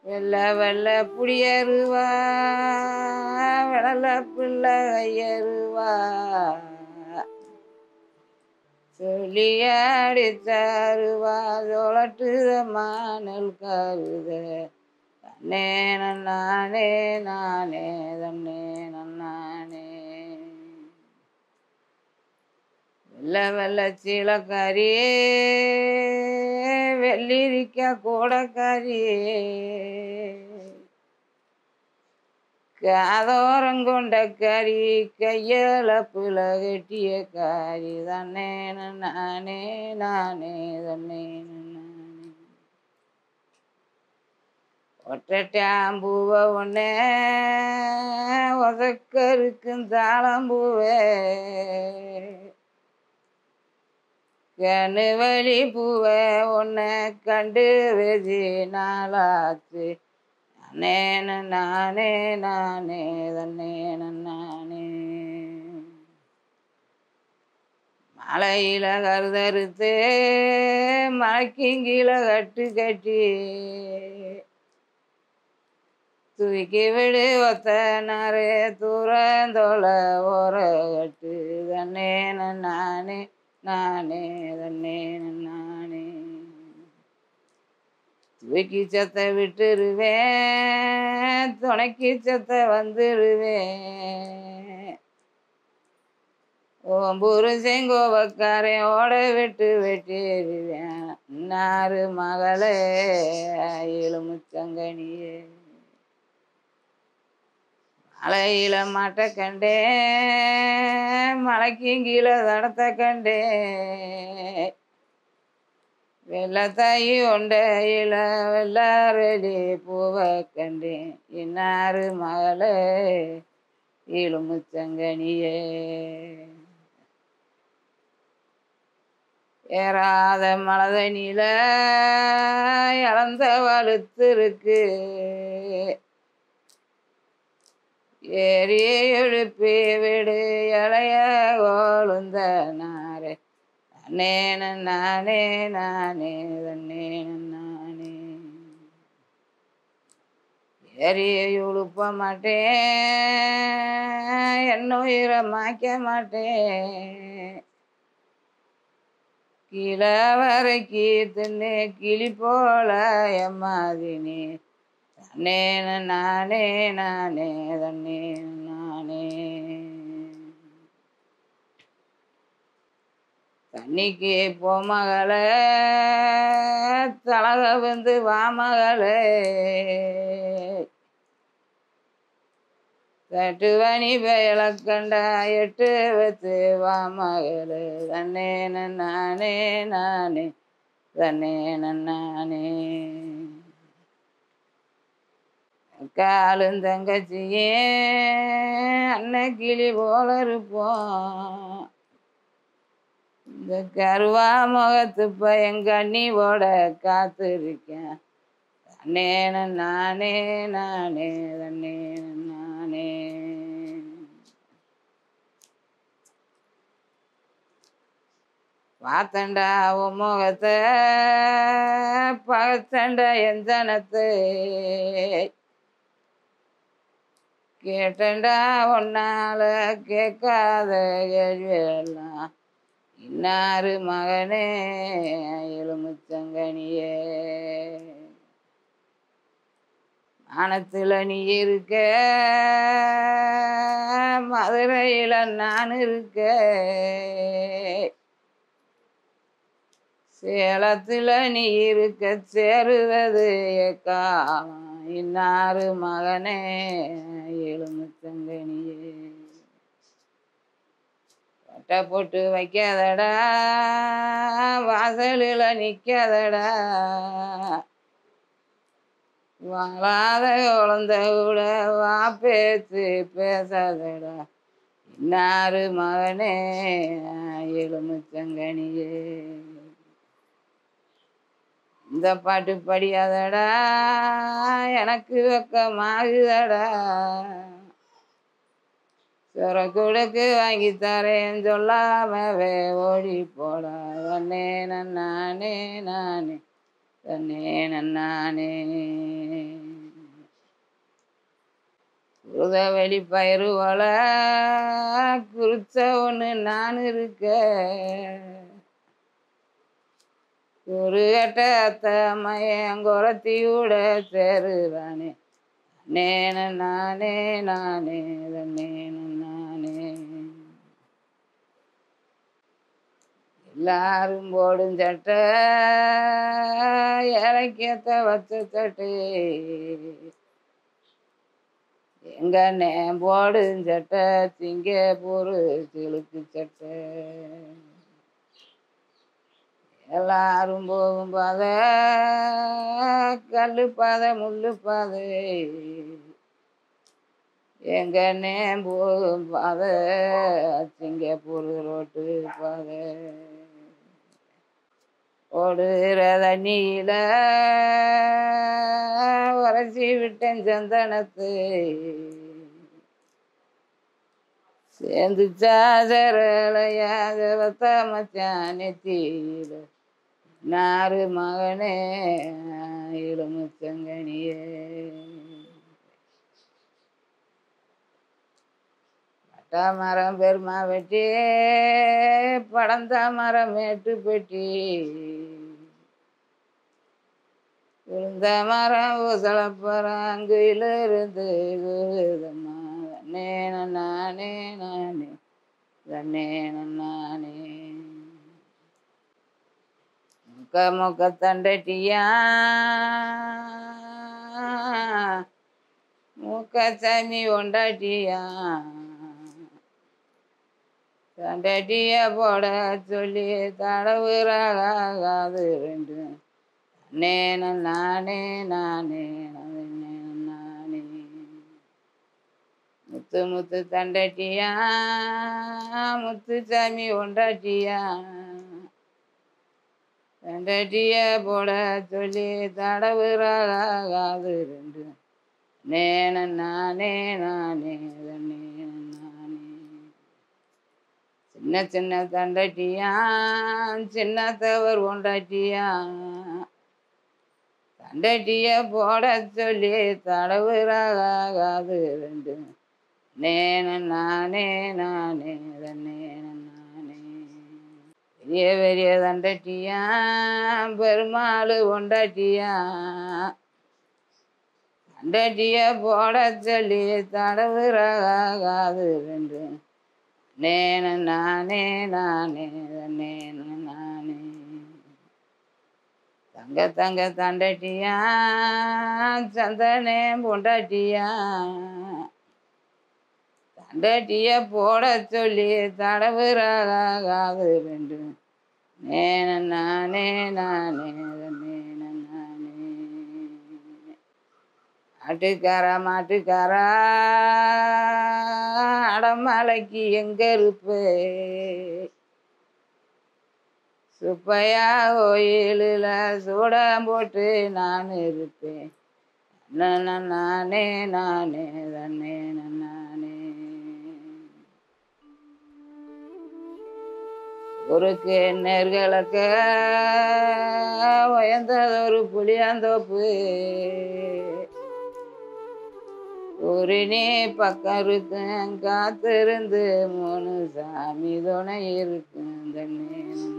வெள்ள வெள்ள புடியருவா வெள்ள பிள்ளை ஐயருவா சொல்லியாடி தருவா சொலட்டுத மானல் கருத தன்னே நானே நானே தன்னே நானே வெள்ள வெள்ள சீலக்காரியே வெள்ளிரிக்கா கூடக்காரியே காதோரம் கொண்ட கறி கையால புல கட்டிய காரி தன்னே நானே நானே தன்னே நானே ஒட்டட்டாம்பூவ ஒன்னே உதக்கருக்கும் தாளம்பூவே கணுவலி பூவை உன்னை கண்டு வெதி நாளாச்சு நானே நானே நானே தன்னே நானே மலையில கருதறுத்து மலைக்கிங்கில கட்டு கட்டி தூக்கி விடு ஒத்த நரே தூரந்தோல ஓர கட்டு தன்னே நானே நானே தன்னே நானே தூக்கி சத்த விட்டுருவேன் துணைக்கு சத்த வந்துடுவேன் ஓம் புருஷன் கோபக்காரன் ஓட விட்டு வெட்டிடுவேன் நாறு மகளே எலுமுச்சங்கனியே மலையில மாட்ட கண்டேன் மலைக்கும் கீழே தடத்த கண்டேன் வெள்ளத்தாயி உண்டையில வெள்ளாரடி பூவை கண்டேன் இன்னாரு மகளே இழுமுச்சங்கனியே ஏறாத மலதனில இழந்த வலுத்திருக்கு ஏறி எழுப்பி விடு இளைய கோழுந்த நாரே நானே நானே நானே தன்னே நானே ஏறி உழுப்ப மாட்டேன் என்ன உயிரை மாய்க்க மாட்டேன் கீழே வரைக்கி தின்னு கிளி போல எம்மாதினி தன்னே நானே நானே தன்னே நானே தண்ணிக்கு போ மகளே தலக வந்து வா மகளே தட்டு வனி பயல கண்டா எட்டு வத்து வா மகளே தன்னே நானே நானே தன்னே நானே காலும் தங்கச்சியே அன்ன கிளி போல இருப்போம் இந்த கருவா முகத்து பையன் கண்ணியோட காத்திருக்கேன் தன்னே நானே நானே தன்னே நானே பார்த்தண்டா உன் முகத்தை பகத்தண்டா என் ஜனத்தை கேட்டண்டா உன்னால கேட்காத கேள்வியெல்லாம் இன்னாரு மகனே எலுமுச்சங்கனியே வானத்துல நீ இருக்க மதுரையில நான் இருக்க சேலத்துல நீ இருக்க சேருவது காலம் இன்னாரு மகனே எலுமுச்சங்கனியே வட்டை போட்டு வைக்காதடா வாசலில் நிற்காதடா வாழாத குழந்த கூட வா பேச்சு பேசாதடா இன்னாரு மகனே எலுமுச்சங்கனியே இந்த பாட்டு படியாதடா எனக்கு வெக்கமாகுதடா சொரக்குடுக்கு வாங்கி தரேன் சொல்லாமவே ஓடி போடா தன்னே நானே நானே தன்னே நானே உதவெளி பயிறு வள குறிச்ச ஒன்று நான் இருக்க ஒரு கட்ட அத்தமையன் குரத்தியூட சேருறானே நேன நானே நானே நேன நானே எல்லாரும் போடும் சட்டை இலக்கியத்தை வச்ச சட்டை எங்க அண்ணே போடும் சட்டை சிங்கப்பூர் சிலுக்கு சட்டை எல்லாரும் போகும் பாதை கல்லு பாதை முள்ளு பாதை எங்க அண்ணே போகும் பாதை சிங்கப்பூர் ரோட்டு பாதை ஓடுகிற தண்ணியில உரைச்சி விட்டேன் சந்தனத்து சேர்ந்து சாசரலையாக வத்த மச்சான் நெத்தியில நாறு மகனே இளமுச்சங்கனியே பட்டா மரம் பெருமா வெட்டி படந்தா மரம் மேட்டு பெட்டி விழுந்த மரம் ஊசலப்பறம் அங்குயிலிருந்து குருதம்மா நேன நானே நானே தன்னேன நானே முக்க முக்க தண்டட்டியா மூக்க சாமி ஒண்டாட்டியா தண்டட்டிய போட சொல்லி தடவுறாகாது ரெண்டு நேன நானே நானே நானே நானே முத்து முத்து தண்டட்டியா முத்து சாமி ஒண்டாட்டியா தண்டட்டிய போட சொல்லி தடவுறாகாது ரெண்டு நேன நானே நானே நேன நானே சின்ன சின்ன தண்டட்டியா சின்னத்தவர் கொண்டாட்டியா தண்டட்டிய போட சொல்லி தடவுறாகாது ரெண்டு நேன நானே நானே நேன நானே பெரிய பெரிய தண்டட்டியா பெருமாள் கொண்டாட்டியா தண்டட்டிய போட சொல்லி தடவுறாகாது ரெண்டு நேன நானே நானே நேன நானே தங்க தங்க தண்டட்டியா சந்தனே பொண்டாட்டியா தண்டட்டிய போட சொல்லி தடவுறாகாது ரெண்டு நேன நானே நானே நேன நானே ஆட்டுக்கார மாட்டுக்காரா அடமலைக்கு எங்க இருப்பு சுப்பையா கோயிலில் சூடம் போட்டு நான் இருப்பேன் நானே நானே நானே நானே நானே ஊருக்கு நேர்களுக்கு உயர்ந்ததொரு புளியாந்தோப்பு ஊரினே பக்கம் இருக்கும் காத்திருந்து மூணு சாமி துணை இருக்கும் தண்ணே